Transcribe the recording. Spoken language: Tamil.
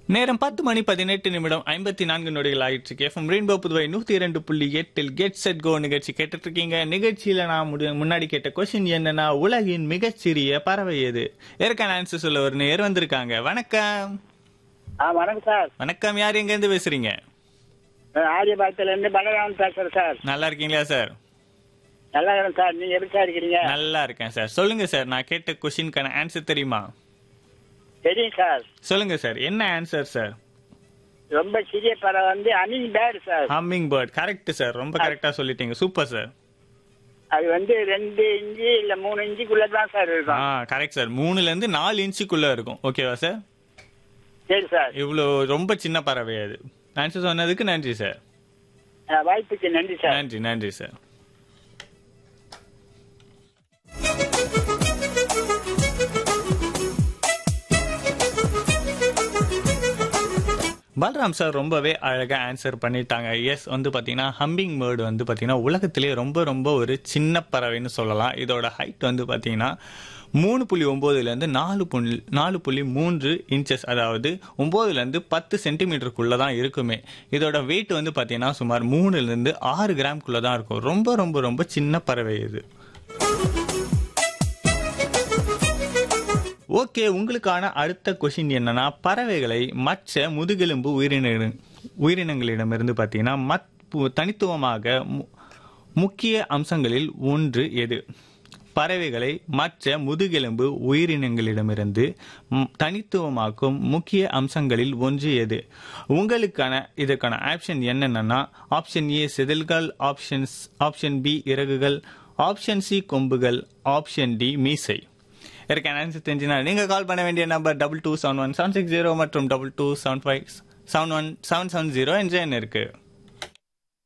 நேரம் பத்து மணி பதினெட்டு நிமிடம் ஐம்பத்தி நான்கு நொடிகள் ஆயிடுச்சு எஃப்எம் ரெயின்போ புதுவை நூத்தி இரண்டு புள்ளி எட்டில் கெட் செட் கோ நிகழ்ச்சி கேட்டுட்டு இருக்கீங்க நிகழ்ச்சியில நான் முடி- முன்னாடி கேட்ட கொஸ்டின் என்னன்னா உலகின் மிகச்சிறிய பறவை எது ஏற்கான ஆன்சர் சொல்ல ஒரு நேர் வந்திருக்காங்க வணக்கம் ஆ வணக்கம் சார் வணக்கம் யார் எங்க இருந்து பேசுறீங்க நான் ஆரியபாளத்துல இருந்து பலராமன் பேசுறேன் சார் நல்லா இருக்கீங்களா சார் நல்லா இருக்கேன் சார் நீங்க எப்படி சார் இருக்கிறீங்க நல்லா இருக்கேன் சார் சொல்லுங்க சார் நான் கேட்ட கொஸ்டினுக்கான ஆன்சர் தெரியுமா தெரியும் சார் சொல்லுங்க சார் என்ன ஆன்சர் சார் ரொம்ப சிறிய பறவை வந்து humming bird sir humming bird correct sir ரொம்ப கரெக்டா சொல்லிட்டீங்க சூப்பர் சார் அது வந்து ரெண்டு இன்ச்சு இல்ல மூணு இன்ச்சுக்குள்ள தான் சார் ஆ இருக்கும் கரெக்ட் சார் மூணுல இருந்து நாலு இன்ச்சுக்குள்ள இருக்கும் ஓகேவா சார் சரி சார் இவ்வளோ ரொம்ப சின்ன பறவை அது ஆன்சர் சொன்னதுக்கு நன்றி சார் ஆ, வாய்ப்புக்கு நன்றி சார் நன்றி நன்றி சார் பல்ராம் சார் ரொம்பவே அழகாக ஆன்சர் பண்ணிட்டாங்க எஸ் வந்து பார்த்தீங்கன்னா ஹம்பிங் பேர்டு வந்து பார்த்தீங்கன்னா உலகத்திலே ரொம்ப ரொம்ப ஒரு சின்ன பறவைன்னு சொல்லலாம் இதோட ஹைட் வந்து பார்த்தீங்கன்னா மூணு புள்ளி ஒம்போதுலேருந்து நாலு புள்ளி நாலு புள்ளி மூன்று இன்ச்சஸ் அதாவது ஒம்போதுலேருந்து பத்து சென்டிமீட்டருக்குள்ளே தான் இருக்குமே இதோட வெயிட் வந்து பார்த்தீங்கன்னா சுமார் மூணுலேருந்து ஆறு கிராம்குள்ளே தான் இருக்கும் ரொம்ப ரொம்ப ரொம்ப சின்ன பறவை இது ஓகே உங்களுக்கான அடுத்த கொஷின் என்னன்னா பறவைகளை மற்ற முதுகெலும்பு உயிரின உயிரினங்களிடமிருந்து பார்த்தீங்கன்னா மத் பு- தனித்துவமாக மு- முக்கிய அம்சங்களில் ஒன்று எது பறவைகளை மற்ற முதுகெலும்பு உயிரினங்களிடமிருந்து ம், தனித்துவமாக்கும் முக்கிய அம்சங்களில் ஒன்று எது உங்களுக்கான இதற்கான ஆப்ஷன் என்னென்னா ஆப்ஷன் ஏ செதில்கள் ஆப்ஷன்ஸ் ஆப்ஷன் பி இறகுகள் ஆப்ஷன் சி கொம்புகள் ஆப்ஷன் டி மீசை இருக்க ஆன்சர் தெரிஞ்சுனா நீங்க கால் பண்ண வேண்டிய number double two seven one seven six zero மற்றும் double two seven five seven one seven seven zero என்ற எண் இருக்கு